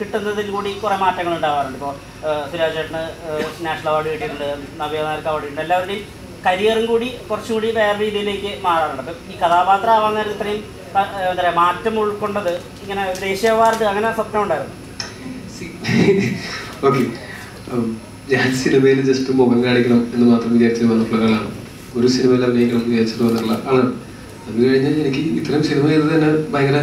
കിട്ടുന്നതിൽ കൂടി കുറേ മാറ്റങ്ങൾ ഉണ്ടാവാറുണ്ട് ഇപ്പോൾ സുരാജ് ചേട്ടന് നാഷണൽ അവാർഡ് കിട്ടിയിട്ടുണ്ട് നവ്യ നായർക്ക് അവാർഡ് കിട്ടിയിട്ടുണ്ട് എല്ലാവരുടെയും കരിയറും കൂടി കുറച്ചും കൂടി വേറെ രീതിയിലേക്ക് മാറാറുണ്ട് അപ്പം ഈ കഥാപാത്രം ആവാൻ നേരം ഇത്രയും ആ, എന്താ പറയുക മാറ്റം ഉൾക്കൊണ്ടത് ഇങ്ങനെ ഒരു ദേശീയ അവാർഡ് അങ്ങനെ സ്വപ്നം ഉണ്ടായിരുന്നു ഓക്കെ ഞാൻ സിനിമയിൽ ജസ്റ്റ് മുഖം കാണിക്കണം എന്ന് മാത്രം വിചാരിച്ചു വന്നിട്ടുള്ള ഒരാളാണ് ഒരു സിനിമയിൽ അഭിനയിക്കണം എന്ന് വിചാരിച്ചിട്ട് വന്നിട്ടുള്ള ആളാണ് അത് കഴിഞ്ഞ് എനിക്ക് ഇത്രയും സിനിമ ചെയ്ത് തന്നെ ഭയങ്കര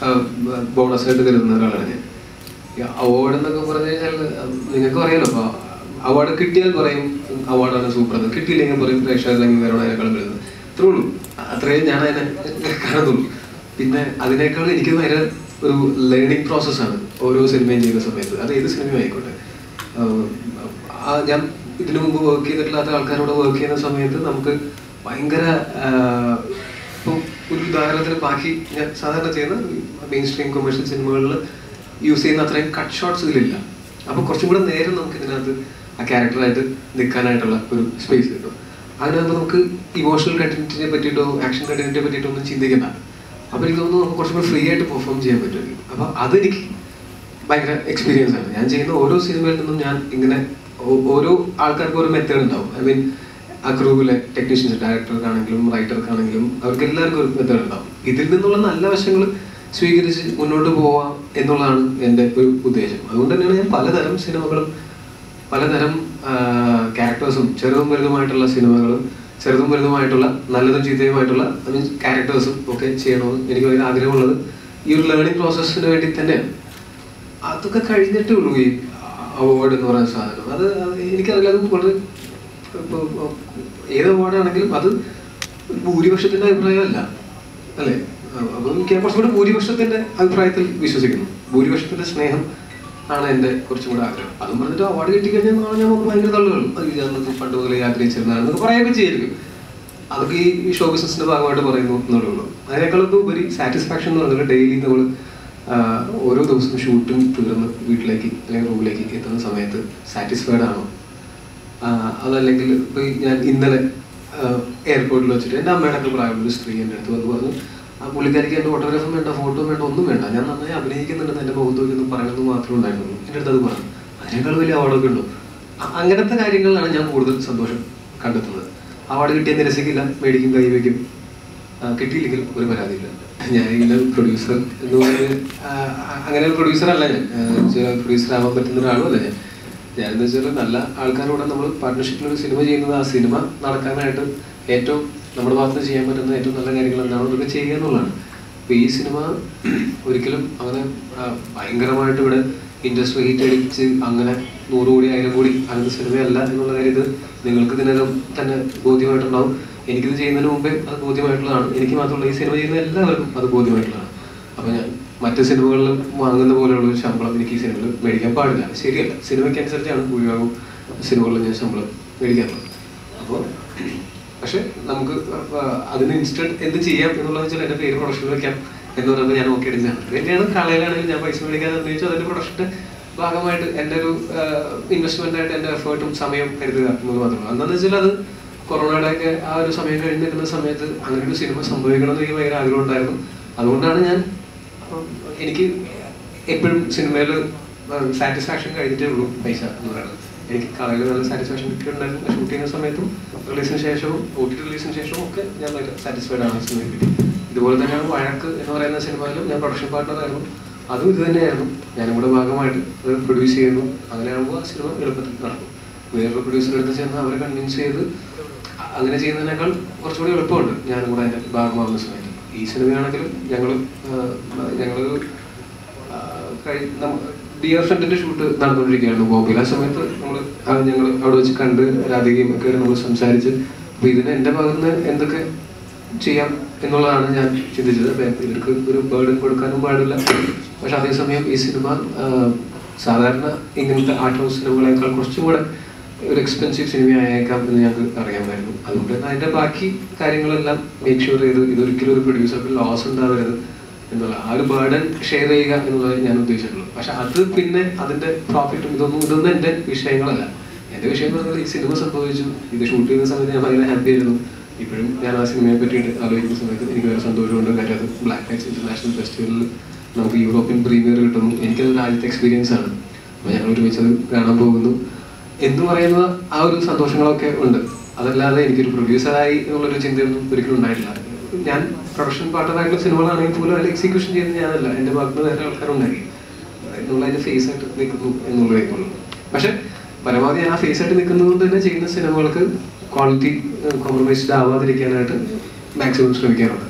ബോണസ് ആയിട്ട് കരുതുന്ന ഒരാളാണ് ഞാൻ ഈ അവാർഡ് എന്നൊക്കെ പറഞ്ഞു കഴിഞ്ഞാൽ നിങ്ങൾക്ക് അറിയാലോ അപ്പോൾ അവാർഡ് കിട്ടിയാൽ പറയും അവാർഡാണ് സൂപ്പർ എന്ന് കിട്ടിയില്ലെങ്കിൽ പറയും പ്രേക്ഷകരുടെ അംഗീകാരമാണ് അതിനേക്കാളും വരുന്നത് അത്രേ ഉള്ളൂ അത്രയും ഞാൻ അതിനെ കാണുന്നുള്ളൂ പിന്നെ അതിനേക്കാൾ എനിക്ക് ഭയങ്കര ഒരു ലേണിംഗ് പ്രോസസ്സാണ് ഓരോ സിനിമയും ചെയ്യുന്ന സമയത്ത് അത് ഏത് സിനിമയും ആയിക്കോട്ടെ ആഹ് ആ ഞാൻ ഇതിനു മുമ്പ് വർക്ക് ചെയ്തിട്ടില്ലാത്ത ആൾക്കാരോട് വർക്ക് ചെയ്യുന്ന സമയത്ത് നമുക്ക് ഭയങ്കര ആഹ് ഇപ്പം ഒരു ഉദാഹരണത്തിന് ബാക്കി ഞാൻ സാധാരണ ചെയ്യുന്ന മെയിൻ സ്ട്രീം കൊമേഴ്ഷ്യൽ സിനിമകളിൽ യൂസ് ചെയ്യുന്ന അത്രയും കട്ട് ഷോട്ട്സ് ഇതിലില്ല അപ്പോൾ കുറച്ചും കൂടെ നേരം നമുക്ക് ഇതിനകത്ത് ആ ക്യാരക്ടറായിട്ട് നിൽക്കാനായിട്ടുള്ള ഒരു സ്പേസ് കിട്ടും അതിനകത്ത് നമുക്ക് ഇമോഷണൽ കണ്ടന്റിനെ പറ്റിയിട്ടോ ആക്ഷൻ കണ്ടന്റിനെ പറ്റിയിട്ടോ ഒന്നും ചിന്തിക്കണ്ട അപ്പോൾ എനിക്ക് തോന്നുന്നു നമുക്ക് കുറച്ചും കൂടെ ഫ്രീ ആയിട്ട് പെർഫോം ചെയ്യാൻ പറ്റുമായിരിക്കും അപ്പോൾ അതെനിക്ക് ഭയങ്കര എക്സ്പീരിയൻസ് ആണ് ഞാൻ ചെയ്യുന്ന ഓരോ സിനിമയിൽ നിന്നും ഞാൻ ഇങ്ങനെ ഓ- ഓരോ ആൾക്കാർക്ക് ഒരു മെത്തേഡ് ഉണ്ടാവും ഐ മീൻ ആ ക്രൂവിലെ ടെക്നീഷ്യൻസ് ഡയറക്ടർക്കാണെങ്കിലും റൈറ്റർക്കാണെങ്കിലും അവർക്ക് എല്ലാവർക്കും ഒരു മെത്തേഡ് ഉണ്ടാവും ഇതിൽ നിന്നുള്ള നല്ല വശങ്ങൾ സ്വീകരിച്ച് മുന്നോട്ട് പോവാം എന്നുള്ളതാണ് എൻ്റെ ഒരു ഉദ്ദേശം അതുകൊണ്ട് തന്നെയാണ് ഞാൻ പലതരം സിനിമകളും പലതരം ക്യാരക്ടേഴ്സും ചെറുതും വലുതുമായിട്ടുള്ള സിനിമകളും ചെറുതും വലുതുമായിട്ടുള്ള നല്ലതും ചീത്തയുമായിട്ടുള്ള ഐ മീൻ ക്യാരക്ടേഴ്സും ഒക്കെ ചെയ്യണമെന്ന് എനിക്ക് ഭയങ്കര ആഗ്രഹമുള്ളത് ഈ ഒരു ലേണിംഗ് പ്രോസസ്സിന് വേണ്ടി തന്നെയാണ് അതൊക്കെ കഴിഞ്ഞിട്ടേ ഉള്ളൂ ഈ അവാർഡ് എന്ന് പറയുന്ന സാധനം അത് അത് എനിക്കറിയില്ല അത് വളരെ ഇപ്പൊ ഏത് അവാർഡാണെങ്കിലും അത് ഭൂരിപക്ഷത്തിന്റെ അഭിപ്രായമല്ല അല്ലേ അപ്പം എനിക്ക് കുറച്ചുകൂടെ ഭൂരിപക്ഷത്തിന്റെ അഭിപ്രായത്തിൽ വിശ്വസിക്കുന്നു ഭൂരിപക്ഷത്തിന്റെ സ്നേഹം ആണ് എൻ്റെ കുറച്ചും കൂടെ ആഗ്രഹം അതും പറഞ്ഞിട്ട് അവാർഡ് കിട്ടിക്കഴിഞ്ഞാൽ നാളെ ഞാൻ വന്ന് ഭയങ്കര തള്ളുകളും അത് ഞാൻ പണ്ട് മുതലേ ആഗ്രഹിച്ചിരുന്നതാണ് എന്നൊക്കെ പറയുകയൊക്കെ ചെയ്യായിരിക്കും അതൊക്കെ ഈ ഈ ഷോ ബിസിനസിന്റെ ഭാഗമായിട്ട് പറയുന്നു എന്നുള്ളൂ അതിനേക്കാളൊക്കെ ഉപരി സാറ്റിസ്ഫാക്ഷൻ എന്ന് പറഞ്ഞാൽ ഡെയിലി നമ്മൾ ഓരോ ദിവസവും ഷൂട്ടും തീർന്ന് വീട്ടിലേക്ക് അല്ലെങ്കിൽ റൂമിലേക്ക് എത്തുന്ന സമയത്ത് സാറ്റിസ്ഫൈഡ് ആണോ ആഹ് അതല്ലെങ്കിൽ ഇപ്പൊ ഈ ഞാൻ ഇന്നലെ എയർപോർട്ടിൽ വെച്ചിട്ട് എൻ്റെ അമ്മയുടെ ഒക്കെ പ്രായമുള്ള ഒരു സ്ത്രീ എൻ്റെ അടുത്ത് വന്ന് പറഞ്ഞു ആ പുള്ളിക്കാരിക്ക് എൻ്റെ ഓട്ടോഗ്രാഫും വേണ്ട ഫോട്ടോ വേണ്ട ഒന്നും വേണ്ട ഞാൻ നന്നായി അഭിനയിക്കുന്നുണ്ടെന്ന് എൻ്റെ മുഖത്ത് നോക്കി ഒന്ന് പറയണമെന്ന് മാത്രമേ ഉണ്ടായിരുന്നുള്ളൂ എൻ്റെ അടുത്ത് അത് പറഞ്ഞു അതിനേക്കാൾ വലിയ അവാർഡൊക്കെ ഉണ്ടോ അ- അങ്ങനത്തെ കാര്യങ്ങളിലാണ് ഞാൻ കൂടുതൽ സന്തോഷം കണ്ടെത്തുന്നത് അവാർഡ് കിട്ടിയ നിരസിക്കില്ല മേടിക്കും കൈവയ്ക്കും ആ, കിട്ടിയില്ലെങ്കിൽ ഒരു പരാതിയില്ല ഞാൻ ഇങ്ങനെ പ്രൊഡ്യൂസർ എന്ന് പറഞ്ഞ് ആ, അ- അങ്ങനെ ഒരു പ്രൊഡ്യൂസർ അല്ല ഞാൻ പ്രൊഡ്യൂസർ ആവാൻ പറ്റുന്ന ഒരാളും അല്ല ഞാൻ ഞാനെന്ന് വെച്ചാൽ നല്ല ആൾക്കാരോട് നമ്മൾ പാർട്ട്ണർഷിപ്പിൽ ഒരു സിനിമ ചെയ്യുന്നത് ആ സിനിമ നടക്കാനായിട്ട് ഏറ്റവും നമ്മുടെ ഭാഗത്ത് ചെയ്യാൻ പറ്റുന്ന ഏറ്റവും നല്ല കാര്യങ്ങൾ എന്താണോ അതൊക്കെ ചെയ്യുക എന്നുള്ളതാണ് അപ്പൊ ഈ സിനിമ ഒരിക്കലും അങ്ങനെ ആ, ഭയങ്കരമായിട്ട് ഇവിടെ ഇൻഡസ്ട്രി ഹിറ്റ് അടിച്ച് അങ്ങനെ നൂറ് കോടി ആയിരം കോടി അങ്ങനത്തെ സിനിമയല്ല എന്നുള്ള കാര്യം ഇത് നിങ്ങൾക്ക് ഇതിനകം തന്നെ ബോധ്യമായിട്ടുണ്ടാവും എനിക്കിത് ചെയ്യുന്നതിന് മുമ്പേ അത് ബോധ്യമായിട്ടുള്ളതാണ് എനിക്ക് മാത്രമല്ല ഈ സിനിമ ചെയ്യുന്ന എല്ലാവർക്കും അത് ബോധ്യമായിട്ടുള്ളതാണ് അപ്പൊ ഞാൻ മറ്റ് സിനിമകളിൽ വാങ്ങുന്ന പോലെയുള്ള ഒരു ശമ്പളം എനിക്ക് ഈ സിനിമയിൽ മേടിക്കാൻ പാടില്ല അത് ശരിയല്ല സിനിമയ്ക്ക് അനുസരിച്ചാണ് ഭൂരിഭാഗം സിനിമകളിൽ ഞാൻ ശമ്പളം മേടിക്കാറുള്ളത് അപ്പോൾ പക്ഷെ നമുക്ക് ആ, അതിന് ഇൻസ്റ്റന്റ് എന്ത് ചെയ്യാം എന്നുള്ളത് വെച്ചാൽ എൻ്റെ പേര് പ്രൊഡക്ഷൻ വെക്കാം എന്ന് പറയുമ്പോൾ ഞാൻ ഓക്കെ അടിച്ചാണ് അത് തന്നെയാണ് കളയിലാണെങ്കിൽ ഞാൻ പൈസ മേടിക്കാതെ ഉദ്ദേശിച്ചു അതിന്റെ പ്രൊഡക്ഷന്റെ ഭാഗമായിട്ട് എൻ്റെ ഒരു ഇൻവെസ്റ്റ്മെന്റ് ആയിട്ട് എൻ്റെ എഫേർട്ടും സമയം കരുതുക എന്നത് മാത്രമേ എന്താണെന്ന് വെച്ചാൽ അത് കൊറോണയുടെ ഒക്കെ ആ ഒരു സമയം കഴിഞ്ഞ് നിൽക്കുന്ന സമയത്ത് അങ്ങനെ ഒരു സിനിമ സംഭവിക്കണം എന്ന് എനിക്ക് ഭയങ്കര ആഗ്രഹം ഉണ്ടായിരുന്നു അതുകൊണ്ടാണ് ഞാൻ ഉം, എനിക്ക് എപ്പോഴും സിനിമയിൽ സാറ്റിസ്ഫാക്ഷൻ കഴിഞ്ഞിട്ടേ ഉള്ളൂ പൈസ എന്ന് പറയുന്നത് എനിക്ക് കളയിൽ നല്ല സാറ്റിസ്ഫാക്ഷൻ കിട്ടിയിട്ടുണ്ടായിരുന്നു ഷൂട്ട് ചെയ്യുന്ന സമയത്തും റിലീസിന് ശേഷവും ഒ ടി റിലീസിന് ശേഷവും ഒക്കെ ഞാൻ ഭയങ്കര സാറ്റിസ്ഫൈഡ് ആണ് സിനിമയിൽ ഇതുപോലെ തന്നെയാണ് വഴക്ക് എന്ന് പറയുന്ന സിനിമയിലും ഞാൻ പ്രൊഡക്ഷൻ പാർട്ണർ ആയിരുന്നു അതും ഇത് തന്നെയായിരുന്നു ഞാനും കൂടെ ഭാഗമായിട്ട് അത് പ്രൊഡ്യൂസ് ചെയ്യുന്നു അങ്ങനെയാകുമ്പോൾ ആ സിനിമ എളുപ്പത്തിൽ നടക്കും വേറൊരു പ്രൊഡ്യൂസർ എടുത്ത് ചെന്ന് അവരെ കൺവിൻസ് ചെയ്ത് അ- അങ്ങനെ ചെയ്യുന്നതിനേക്കാൾ കുറച്ചുകൂടി എളുപ്പമുണ്ട് ഞാനും കൂടെ അതിന്റെ ഭാഗമാകുന്ന സമയത്ത് ഈ സിനിമയാണെങ്കിലും ഞങ്ങൾ ഞങ്ങൾ ഡിയർ ഫ്രണ്ടിന്റെ ഷൂട്ട് നടന്നുകൊണ്ടിരിക്കുകയായിരുന്നു ബോംബെയിൽ ആ സമയത്ത് നമ്മൾ ഞങ്ങൾ അവിടെ വെച്ച് കണ്ട് രാധികയും ഒക്കെ നമ്മൾ സംസാരിച്ച് അപ്പൊ ഇതിന് എന്റെ ഭാഗത്ത് നിന്ന് എന്തൊക്കെ ചെയ്യാം എന്നുള്ളതാണ് ഞാൻ ചിന്തിച്ചത് അപ്പൊ ഇവർക്ക് ഒരു ബേർഡൻ കൊടുക്കാനും പാടില്ല പക്ഷെ അതേസമയം ഈ സിനിമ ആ, സാധാരണ ഇങ്ങനത്തെ ആർട്ട് ഹൗസ് സിനിമകളെക്കാൾ കുറച്ചും കൂടെ ഒരു എക്സ്പെൻസീവ് സിനിമ ആയേക്കാം എന്ന് ഞങ്ങൾക്ക് അറിയാമായിരുന്നു അതുകൊണ്ട് തന്നെ അതിന്റെ ബാക്കി കാര്യങ്ങളെല്ലാം മേക്ക് ഷുവർ ചെയ്ത് ഇതൊരിക്കലും ഒരു പ്രൊഡ്യൂസർക്ക് ലോസ് ഉണ്ടാവരുത് എന്നുള്ള ആ ഒരു ബേർഡൻ ഷെയർ ചെയ്യുക എന്നുള്ളത് ഞാൻ ഉദ്ദേശിച്ചിട്ടുള്ളൂ പക്ഷെ അത് പിന്നെ അതിന്റെ പ്രോഫിറ്റും ഇതൊന്നും ഇതൊന്നും എന്റെ വിഷയങ്ങളല്ല എന്റെ വിഷയം എന്ന് പറഞ്ഞാൽ ഈ സിനിമ സംഭവിച്ചു ഇത് ഷൂട്ട് ചെയ്യുന്ന സമയത്ത് ഞാൻ ഭയങ്കര ഹാപ്പി ആയിരുന്നു ഇപ്പോഴും ഞാൻ ആ സിനിമയെ പറ്റിയിട്ട് ആലോചിക്കുന്ന സമയത്ത് എനിക്ക് വളരെ സന്തോഷമുണ്ട് കാര്യം അത് ബ്ലാക്ക് ലൈറ്റ്സ് ഇന്റർനാഷണൽ ഫെസ്റ്റിവലിൽ നമുക്ക് യൂറോപ്യൻ പ്രീമിയർ കിട്ടുന്നു എനിക്കതൊരു ആദ്യത്തെ എക്സ്പീരിയൻസ് ആണ് അപ്പോൾ ഞങ്ങൾ ഒരുമിച്ച് അത് കാണാൻ പോകുന്നു എന്ന് പറയുന്ന ആ ഒരു സന്തോഷങ്ങളൊക്കെ ഉണ്ട് അതല്ലാതെ എനിക്കൊരു പ്രൊഡ്യൂസറായി എന്നുള്ളൊരു ചിന്തയൊന്നും ഒരിക്കലും ഉണ്ടായിട്ടില്ല ഞാൻ പ്രൊഡക്ഷൻ പാർട്ണറായിട്ടുള്ള സിനിമകളാണെങ്കിൽ പോലും അതിൽ എക്സിക്യൂഷൻ ചെയ്യുന്നത് ഞാനല്ല എൻ്റെ ഭാഗത്ത് വേറെ ആൾക്കാരുണ്ടായി എന്നുള്ള അതിൻ്റെ ഫേസ് ആയിട്ട് നിൽക്കുന്നു എന്നുള്ളതേ ഉള്ളൂ പക്ഷെ പരമാവധി ഞാൻ ആ ഫേസ് ആയിട്ട് നിൽക്കുന്നത് കൊണ്ട് തന്നെ ചെയ്യുന്ന സിനിമകൾക്ക് ക്വാളിറ്റി കോംപ്രമൈസ്ഡ് ആവാതിരിക്കാനായിട്ട് മാക്സിമം ശ്രമിക്കാറുണ്ട്